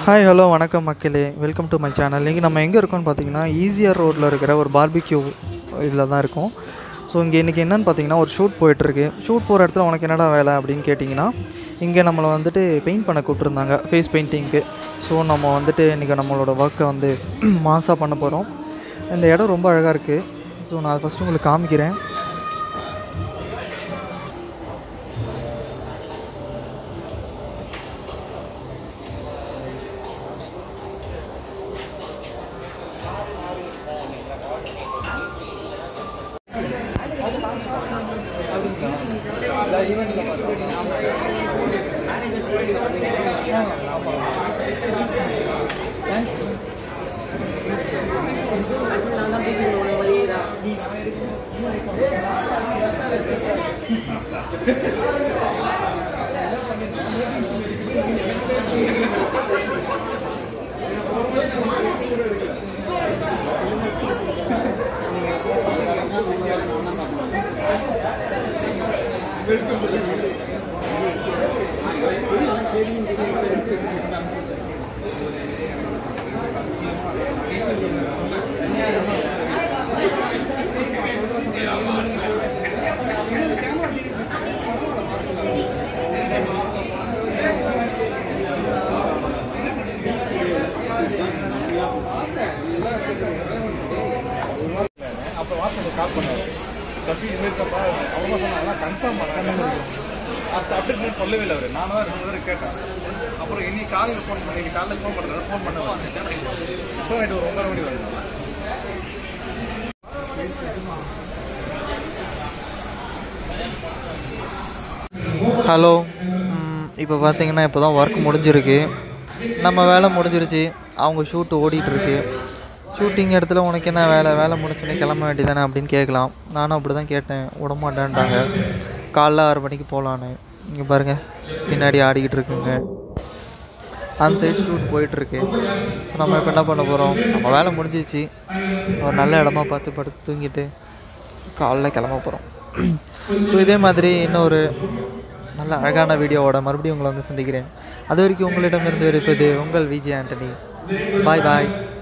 hi hello வணக்கம் மக்களே welcome to my channel இன்றைக்கி நம்ம எங்கே இருக்கோம்னு பார்த்தீங்கன்னா ஈஸியர் ரோட்டில் இருக்கிற ஒரு பார்பிக்யூ இதில் தான் இருக்கோம் ஸோ இங்கே இன்றைக்கி என்னென்னு பார்த்தீங்கன்னா ஒரு ஷூட் போயிட்டுருக்கு ஷூட் போகிற இடத்துல உனக்கு என்னடா வேலை அப்படின்னு கேட்டிங்கன்னா இங்கே நம்மளை வந்துட்டு பெயிண்ட் பண்ண கூப்பிட்ருந்தாங்க ஃபேஸ் பெயிண்டிங்க்கு ஸோ நம்ம வந்துட்டு இன்றைக்கி நம்மளோட ஒர்க்கை வந்து மாசாக பண்ண போகிறோம் இந்த இடம் ரொம்ப அழகாக இருக்குது ஸோ நான் அதை ஃபஸ்ட்டு உங்களுக்கு காமிக்கிறேன் அப்போ வாசல் கால் பண்ணாரு பஸ் இது இருக்கப்பா அவங்க சொன்னாங்க கன்ஃபார்ம் பண்ணாங்க அப்போ அப்டேட் சொல்லவே இல்லை அவர் நானும் தான் ரெண்டு தடவை கேட்டேன் அப்புறம் இன்னைக்கு காலையில் ஃபோன் பண்ணி இன்னைக்கு காலையில் ஃபோன் பண்ணுறாரு ஃபோன் பண்ண ஃபோன் ஆகிட்டு ஒரு ஒன்பது மணி வந்தேன் ஹலோ இப்போ பார்த்தீங்கன்னா இப்போ தான் ஒர்க் முடிஞ்சிருக்கு நம்ம வேலை முடிஞ்சிருச்சு அவங்க ஷூட்டு ஓடிட்டுருக்கு ஷூட்டிங் இடத்துல உனக்கு என்ன வேலை வேலை முடிச்சுன்னு கிளம்ப வேண்டியதானே அப்படின்னு கேட்கலாம் நானும் அப்படி தான் கேட்டேன் விட மாட்டேன்ட்டாங்க காலைல ஆறு மணிக்கு போகலான்னு இங்கே பாருங்கள் பின்னாடி ஆடிக்கிட்டு இருக்குங்க அந்த சைடு ஷூட் போயிட்டுருக்கு ஸோ நம்ம இப்போ என்ன பண்ண போகிறோம் நம்ம வேலை முடிஞ்சிச்சு ஒரு நல்ல இடமா பார்த்து படுத்து தூங்கிட்டு காலைல கிளம்ப போகிறோம் ஸோ இதே மாதிரி இன்னொரு நல்ல அழகான வீடியோவோட மறுபடியும் உங்களை வந்து சந்திக்கிறேன் அது வரைக்கும் உங்களிடமிருந்து இருப்பது உங்கள் விஜய் ஆண்டனி பாய் பாய்